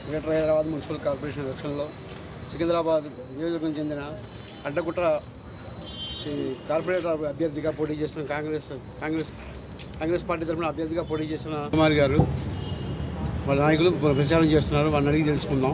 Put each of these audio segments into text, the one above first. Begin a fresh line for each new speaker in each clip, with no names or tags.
Greater Hyderabad municipal corporation ఎలక్షన్లో సికింద్రాబాద్ నియోజకవర్గం చెందిన అడ్డగుట్ట శ్రీ కార్పొరేటర్ అభ్యర్థిగా పోటీ చేస్తున్న కాంగ్రెస్ కాంగ్రెస్ కాంగ్రెస్ పార్టీ తరఫున అభ్యర్థిగా పోటీ చేస్తున్న కుమార్ గారు వాళ్ళ నాయకులు ప్రచారం చేస్తున్నారు వాళ్ళని అడిగి తెలుసుకుందాం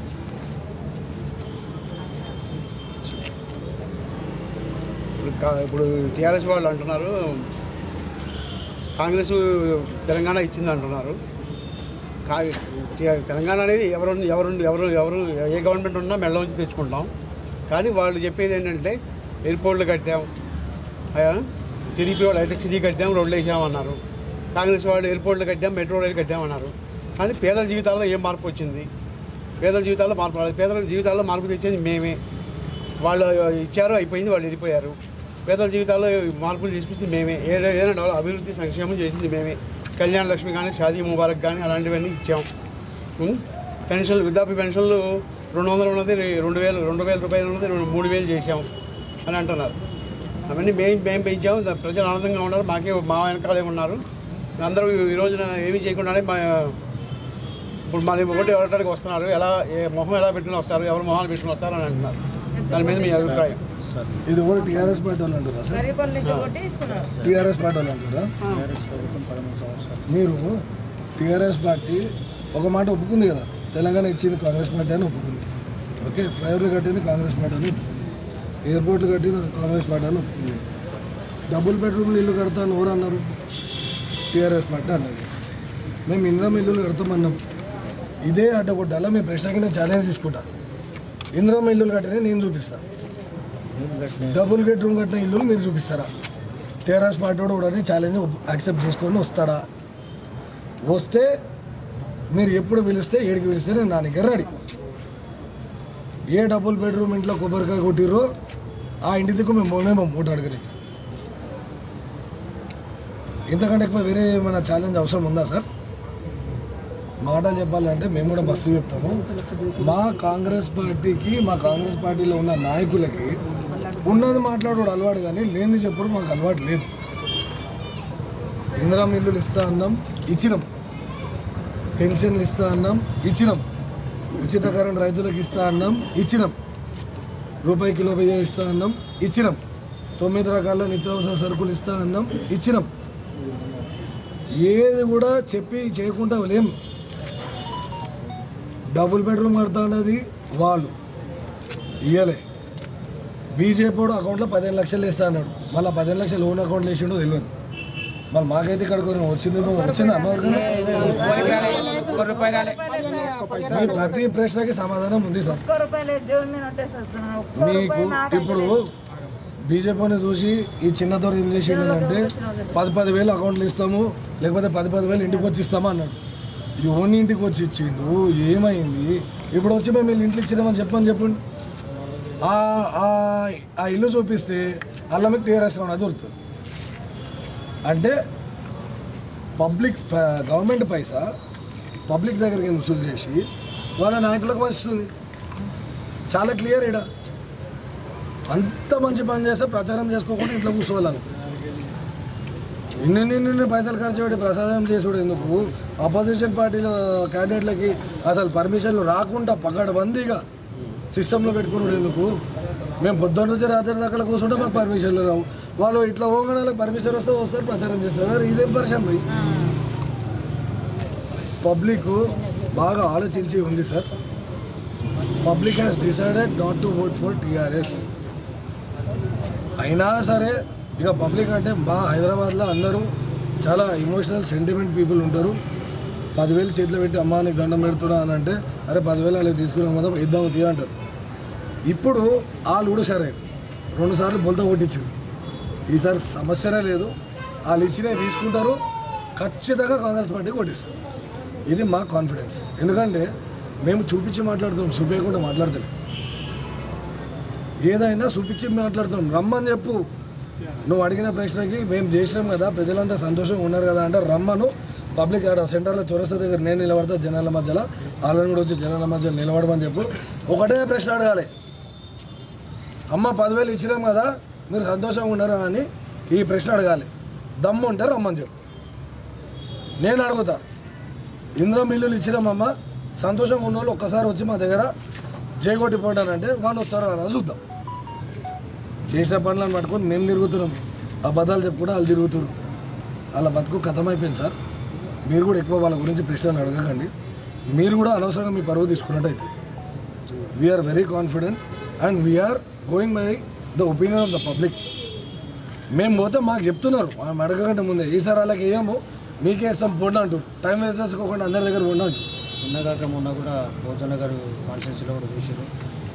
ఇప్పుడు కా- ఇప్పుడు టీఆర్ఎస్ వాళ్ళు అంటున్నారు కాంగ్రెస్ తెలంగాణ ఇచ్చింది అంటున్నారు కా టీ- తెలంగాణ అనేది ఎవరు ఎవరు ఎవరు ఎవరు ఏ గవర్నమెంట్ ఉన్నా మెల్ల నుంచి తెచ్చుకుంటాం కానీ వాళ్ళు చెప్పేది ఏంటంటే ఎయిర్పోర్ట్లు కట్టాం టీడీపీ వాళ్ళు అయితే సిటీ కట్టాం రోడ్లు వేసామన్నారు కాంగ్రెస్ వాళ్ళు ఎయిర్పోర్ట్లు కట్టాం మెట్రో రైలు కట్టామన్నారు కానీ పేదల జీవితాల్లో ఏం మార్పు వచ్చింది పేదల జీవితాల్లో మార్పు రాలేదు పేదల జీవితాల్లో మార్పు తెచ్చేది మేమే వాళ్ళు ఇచ్చారు అయిపోయింది వాళ్ళు వెళ్ళిపోయారు పేదల జీవితాల్లో మార్పులు తీసుకొచ్చింది మేమే ఏదైనా ఏదైనా డెవలప్ అభివృద్ధి సంక్షేమం చేసింది మేమే కళ్యాణ లక్ష్మి కానీ షాదీ ముబారక్ కానీ అలాంటివన్నీ ఇచ్చాం ఉం? పెన్షన్లు వృద్ధాప్య పెన్షన్లు రెండు వందలు ఉన్నది రెండు వేలు రెండు వేల రూపాయలు ఉన్నది రెండు మూడు వేలు చేసాం అని అంటున్నారు అవన్నీ మేము మేము పెంచాము దా- ప్రజలు ఆనందంగా ఉన్నారు మాకే మా వెనకాలే ఉన్నారు అందరూ ఈ రోజున ఏమీ చేయకుండానే మా ఇప్పుడు మళ్ళీ ఒకటి ఎవరికి వస్తున్నారు ఎలా ఏ మొహం ఎలా పెట్టుకుని వస్తారు ఎవరు మొహాలు పెట్టుకుని వస్తారు అని అంటున్నారు దాని మీద మీ అభిప్రాయం
ఇది కూడా టీఆర్ఎస్ పార్టీ వాళ్ళు అంటారా సార్
గరీబ్ నుంచి కొట్టి ఇస్తున్నారు
టీఆర్ఎస్ పార్టీ వాళ్ళు అంటారా మీరు టీఆర్ఎస్ పార్టీ ఒక మాట ఒప్పుకుంది కదా తెలంగాణ ఇచ్చింది కాంగ్రెస్ పార్టీ అని ఒప్పుకుంది ఓకే ఫ్లైఓవర్లు కట్టింది కాంగ్రెస్ పార్టీ అని ఒప్పుకుంది ఎయిర్పోర్ట్లు కట్టింది కాంగ్రెస్ పార్టీ అని ఒప్పుకుంది డబుల్ బెడ్రూమ్లు ఇల్లు కడతాను ఎవరు అన్నారు టీఆర్ఎస్ పార్టీ అన్నది మేము ఇంద్రం ఇల్లులు కడతామన్నాం ఇదే అడ్డగొట్టాలా మీ ప్రశ్నకి నేను ఛాలెంజ్ తీసుకుంటా ఇంద్రం ఇల్లులు కట్టినా నేను చూపిస్తాను డబుల్ బెడ్రూమ్ కట్టిన ఇల్లు మీరు చూపిస్తారా టీఆర్ఎస్ పార్టీ వాడు కూడా ఛాలెంజ్ యాక్సెప్ట్ చేసుకొని వస్తాడా వస్తే మీరు ఎప్పుడు పిలిస్తే ఏడికి పిలిస్తే నేను నా దగ్గర రెడీ ఏ డబుల్ బెడ్రూమ్ ఇంట్లో కొబ్బరికాయ కొట్టిర్రో ఆ ఇంటి దిక్కు మేము పోనేమో మూట అడగని ఇంతకంటే ఎక్కువ వేరే ఏమైనా ఛాలెంజ్ అవసరం ఉందా సార్ మాటలు చెప్పాలంటే మేము కూడా మస్తు చెప్తాము మా కాంగ్రెస్ పార్టీకి మా కాంగ్రెస్ పార్టీలో ఉన్న నాయకులకి ఉన్నది మాట్లాడు అలవాటు కానీ లేనిది చెప్పుడు మాకు అలవాటు లేదు ఇందిరా మిల్లులు ఇస్తా అన్నాం ఇచ్చినాం పెన్షన్లు ఇస్తా అన్నాం ఇచ్చినాం ఉచిత కరెంట్ రైతులకు ఇస్తా అన్నాం ఇచ్చినాం రూపాయి కిలో బియ్యం ఇస్తా అన్నాం ఇచ్చినాం తొమ్మిది రకాల నిత్యావసర సరుకులు ఇస్తా అన్నాం ఇచ్చినాం ఏది కూడా చెప్పి చేయకుండా లేం డబుల్ బెడ్రూమ్ కడతా అన్నది వాళ్ళు ఇయ్యలే బీజేపీ వాడు అకౌంట్లో పదిహేను లక్షలు వేస్తా అన్నాడు మళ్ళీ పదిహేను లక్షలు లోన్ అకౌంట్లో వేసిండో తెలియదు మరి మాకైతే ఇక్కడ కొన్ని వచ్చింది వచ్చింది అమ్మగారు మీ ప్రతి ప్రశ్నకి సమాధానం ఉంది సార్
ఒక్క రూపాయలు దేవుని మీద ఒట్టేసేస్తున్నాను ఒక్క
మీకు
రూపాయి నాకే
ఇప్పుడు బీజేపీని చూసి ఈ చిన్న దొర ఏం చేసిండు అంటే పది పది వేలు అకౌంట్లు ఇస్తాము లేకపోతే పది పది వేలు ఇంటికి వచ్చి ఇస్తామా అన్నాడు ఎవరిని ఇంటికి వచ్చి ఇచ్చిండు ఏమైంది ఇప్పుడు వచ్చి మేము వీళ్ళు ఇంట్లో ఇచ్చినామని చెప్పని చెప్పండి ఆ ఆ- ఆ ఇల్లు చూపిస్తే అల్ల మీకు టీఆర్ఎస్ కావాలి దొరుకుతుంది అంటే పబ్లిక్ గవర్నమెంట్ పైసా పబ్లిక్ దగ్గరికి వసూలు చేసి వాళ్ళ నాయకులకు వస్తుంది చాలా క్లియర్ ఇడ అంత మంచి పని చేస్తే ప్రచారం చేసుకోకుండా ఇంట్లో కూర్చోవాలి ఇన్ని ఇన్ని ఇన్ని పైసలు ఖర్చు పెట్టి ప్రసాదం చేసుడు ఎందుకు అపోజిషన్ పార్టీల క్యాండిడేట్లకి అసలు పర్మిషన్లు రాకుండా పకడ్బందీగా సిస్టంలో పెట్టుకున్నాడు ఎందుకు మేము పొద్దున్న నుంచి రాత్రి దాకా కూర్చుంటే మాకు పర్మిషన్లు రావు వాళ్ళు ఇట్లా పోగానే పర్మిషన్ వస్తే వస్తారు ప్రచారం చేస్తారు అరే ఇదేం పరిచయం పోయి పబ్లిక్ బాగా ఆలోచించి ఉంది sir public has decided not to vote for TRS అయినా సరే ఇక పబ్లిక్ అంటే మా హైదరాబాద్లో అందరూ చాలా ఇమోషనల్ సెంటిమెంట్ పీపుల్ ఉంటారు పదివేలు చేతిలో పెట్టి అమ్మా నీకు దండం పెడుతున్నా అని అంటే అరే పదివేలు అలా తీసుకున్నాం కదా ఇద్దాము తీయ అంటారు ఇప్పుడు వాళ్ళు కూడా సరే రెండు సార్లు బొలత కొట్టించారు ఈసారి సమస్యనే లేదు వాళ్ళు ఇచ్చినవి తీసుకుంటారు ఖచ్చితంగా కాంగ్రెస్ పార్టీ కొట్టిస్తారు ఇది మా కాన్ఫిడెన్స్ ఎందుకంటే మేము చూపించి మాట్లాడుతున్నాం చూపించకుండా మాట్లాడతాం ఏదైనా చూపించి మాట్లాడుతున్నాం రమ్మని చెప్పు నువ్వు అడిగిన ప్రశ్నకి మేము చేసినాం కదా ప్రజలంతా సంతోషంగా ఉన్నారు కదా అంటే రమ్మను పబ్లిక్ ఆడ సెంటర్లో చొరస దగ్గర నేను నిలబడతా జనాల మధ్యలో వాళ్ళని కూడా వచ్చి జనాల మధ్యలో నిలబడమని చెప్పు ఒకటే ప్రశ్న అడగాలి అమ్మ పదివేలు ఇచ్చినాం కదా మీరు సంతోషంగా ఉన్నారా అని ఈ ప్రశ్న అడగాలి దమ్ము ఉంటే రమ్మని చెప్పు నేను అడుగుతా ఇంద్రం బిల్లులు ఇచ్చినామమ్మ సంతోషంగా ఉన్న వాళ్ళు ఒక్కసారి వచ్చి మా దగ్గర జయగొట్టి పోయినారంటే వాళ్ళు వస్తారు రా చూద్దాం చేసిన పనులను పట్టుకొని మేము తిరుగుతున్నాం అబద్ధాలు చెప్పు కూడా వాళ్ళు తిరుగుతున్నారు వాళ్ళ బతుకు కథమైపోయింది సార్ మీరు కూడా ఎక్కువ వాళ్ళ గురించి ప్రశ్నలు అడగకండి మీరు కూడా అనవసరంగా మీ పరువు తీసుకున్నట్టు అయితే we're very confident and we're going by the opinion of the public మేము పోతే మాకు చెప్తున్నారు మేము అడగకంటే ముందే ఈసారి వాళ్ళకి వేయము మీకే ఇస్తాం పోండి అంటారు టైం వేస్ట్ చేసుకోకుండా అందరి దగ్గర పోండి అంటారు
నిన్నగాక మొన్న కూడా బౌద్ధ గారు కాన్స్టిట్యూన్సీలో కూడా చూశారు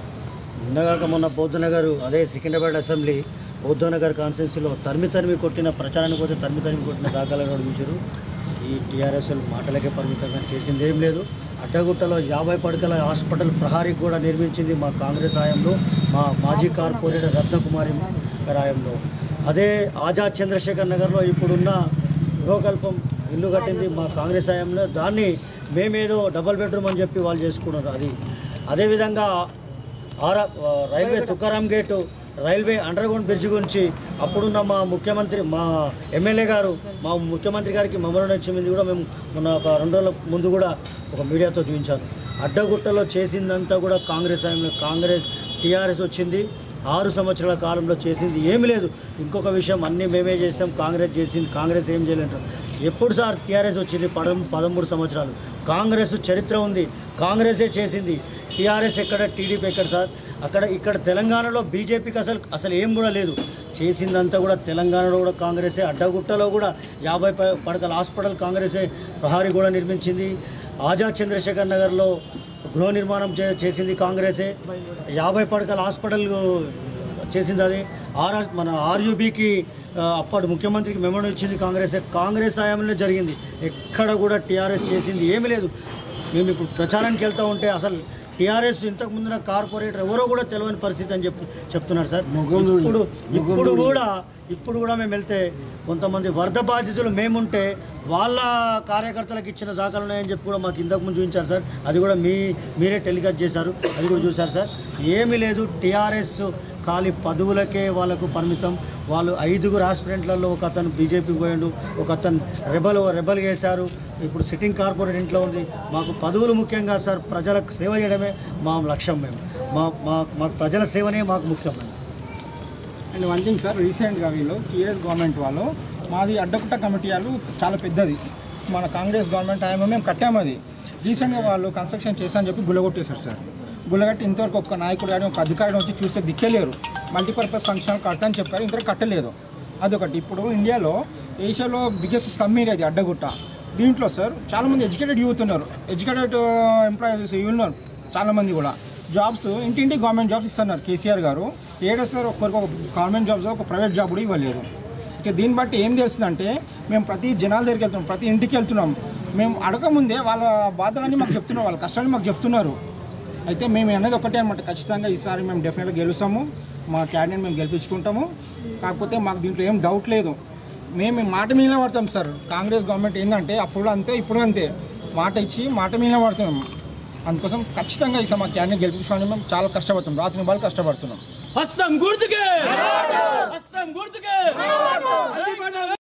నిన్నగాక మొన్న బౌద్ధ గారు అదే సికింద్రాబాద్ అసెంబ్లీ బౌద్ధ నగర్ కాన్స్టిట్యూన్సీలో తరిమి తరిమి కొట్టిన ప్రచారానికి పోతే తరిమి తరిమి కొట్టిన దాఖలాలు కూడా చూశారు ఈ టీఆర్ఎస్ మాటలకే పరిమితంగా చేసింది ఏం లేదు అడ్డగుట్టలో యాభై పడకల హాస్పిటల్ ప్రహారీకి కూడా నిర్మించింది మా కాంగ్రెస్ హయాంలో మా మాజీ కార్పొరేటర్ రత్నకుమారి గారి హయాంలో అదే ఆజాద్ చంద్రశేఖర్ నగర్లో ఇప్పుడున్న గృహకల్పం ఇల్లు కట్టింది మా కాంగ్రెస్ హయాంలో దాన్ని మేమేదో డబల్ బెడ్రూమ్ అని చెప్పి వాళ్ళు చేసుకున్నారు అది అదేవిధంగా ఆరా ఆ, railway Tukaram gate railway underground bridge గురించి అప్పుడున్న మా ముఖ్యమంత్రి మా ఎమ్మెల్యే గారు మా ముఖ్యమంత్రి గారికి మెమోరం ఇచ్చింది కూడా మేము మొన్న ఒక రెండు రోజుల ముందు కూడా ఒక మీడియాతో చూపించాను అడ్డగుట్టలో చేసిందంతా కూడా కాంగ్రెస్ హయాంలో కాంగ్రెస్ టీఆర్ఎస్ వచ్చింది ఆరు సంవత్సరాల కాలంలో చేసింది ఏమీ లేదు ఇంకొక విషయం అన్నీ మేమే చేసాం కాంగ్రెస్ చేసింది కాంగ్రెస్ ఏం చేయలేదు ఎప్పుడు సార్ టీఆర్ఎస్ వచ్చింది పద పదమూడు సంవత్సరాలు కాంగ్రెస్ చరిత్ర ఉంది కాంగ్రెసే చేసింది టీఆర్ఎస్ ఎక్కడ టీడీపీ ఎక్కడ సార్ అక్కడ ఇక్కడ తెలంగాణలో బీజేపీకి అసలు అసలు ఏం కూడా లేదు చేసిందంతా కూడా తెలంగాణలో కూడా కాంగ్రెసే అడ్డగుట్టలో కూడా యాభై ప- పడకల హాస్పిటల్ కాంగ్రెసే ప్రహారీ కూడా నిర్మించింది ఆజాద్ చంద్రశేఖర్ నగర్లో గృహ నిర్మాణం చే చేసింది కాంగ్రెసే యాభై పడకల హాస్పిటల్ చేసింది అది ఆర్ మన ఆర్యూబీకి అప్పటి ముఖ్యమంత్రికి మెమోరం ఇచ్చింది కాంగ్రెస్ కాంగ్రెస్ హయాంలో జరిగింది ఎక్కడ కూడా టీఆర్ఎస్ చేసింది ఏమీ లేదు మేము ఇప్పుడు ప్రచారానికి వెళ్తూ ఉంటే అసలు టీఆర్ఎస్ ఇంతకు ముందున కార్పొరేటర్ ఎవరో కూడా తెలియని పరిస్థితి అని చెప్పి చెప్తున్నారు సార్
ముగ్గురు చూడండి.
ఇప్పుడు
ముగ్గురు
ఇప్పుడు
చూడండి.
కూడా ఇప్పుడు కూడా మేము వెళ్తే కొంతమంది వరద బాధితులు మేముంటే వాళ్ళ కార్యకర్తలకు ఇచ్చిన దాఖలు ఉన్నాయని చెప్పి కూడా మాకు ఇంతకు ముందు చూపించారు సార్ అది కూడా మీ మీరే టెలికాస్ట్ చేశారు అది కూడా చూశారు సార్ ఏమీ లేదు టీఆర్ఎస్ ఖాళీ పదవులకే వాళ్ళకు పరిమితం వాళ్ళు ఐదుగురు ఆస్పిరెంట్లలో ఒక అతను బీజేపీకి పోయాడు ఒక అతను రెబల్ రెబల్ చేశారు ఇప్పుడు సిట్టింగ్ కార్పొరేట్ ఇంట్లో ఉంది మాకు పదవులు ముఖ్యంగా సార్ ప్రజలకు సేవ చేయడమే మా లక్ష్యం మేము మా మా మాకు ప్రజల సేవనే మాకు ముఖ్యం
అండ్ వన్ థింగ్ సార్ రీసెంట్గా వీళ్ళు టీఆర్ఎస్ గవర్నమెంట్ వాళ్ళు మాది అడ్డకుట్ట కమిటీ వాళ్ళు చాలా పెద్దది మన కాంగ్రెస్ గవర్నమెంట్ టైంలో మేము కట్టాము అది రీసెంట్గా వాళ్ళు కన్స్ట్రక్షన్ చేశారని చెప్పి గుల్లగొట్టేశారు సార్ గుల్లగట్టి ఇంతవరకు ఒక్క నాయకుడు కానీ ఒక అధికారి వచ్చి చూస్తే దిక్కేలేరు మల్టీపర్పస్ ఫంక్షన్ కడతా అని చెప్పారు ఇంతవరకు కట్టలేదు అదొకటి ఇప్పుడు ఇండియాలో ఏషియాలో బిగ్గెస్ట్ స్టమ్మీర్ అది అడ్డగుట్ట దీంట్లో సార్ చాలామంది ఎడ్యుకేటెడ్ యూత్ ఉన్నారు ఎడ్యుకేటెడ్ ఎంప్లాయీస్ ఉన్నారు చాలామంది కూడా జాబ్స్ ఇంటింటి గవర్నమెంట్ జాబ్స్ ఇస్తున్నారు కేసీఆర్ గారు ఏడా సార్ ఒక్కరికి ఒక గవర్నమెంట్ జాబ్స్ ఒక ప్రైవేట్ జాబ్ కూడా ఇవ్వలేదు ఇక దీన్ని బట్టి ఏం తెలుస్తుందంటే మేము ప్రతి జనాల దగ్గరికి వెళ్తున్నాం ప్రతి ఇంటికి వెళ్తున్నాం మేము అడగముందే వాళ్ళ బాధలన్నీ మాకు చెప్తున్నారు వాళ్ళ కష్టాలు మాకు చెప్తున్నారు అయితే మేము అనేది ఒకటే అనమాట ఖచ్చితంగా ఈసారి మేము డెఫినెట్గా గెలుస్తాము మా క్యాండిడేట్ మేము గెలిపించుకుంటాము కాకపోతే మాకు దీంట్లో ఏం డౌట్ లేదు మేము మాట మీద పడతాం సార్ కాంగ్రెస్ గవర్నమెంట్ ఏంటంటే అప్పుడు అంతే ఇప్పుడు అంతే మాట ఇచ్చి మాట మీద పడతాం మేము అందుకోసం ఖచ్చితంగా ఈసారి మా క్యాండిడేట్ గెలిపించుకోవడానికి మేము చాలా కష్టపడుతాం రాత్రి వాళ్ళు కష్టపడుతున్నాం
హస్తం గుర్తుకే హస్తం గుర్తుకే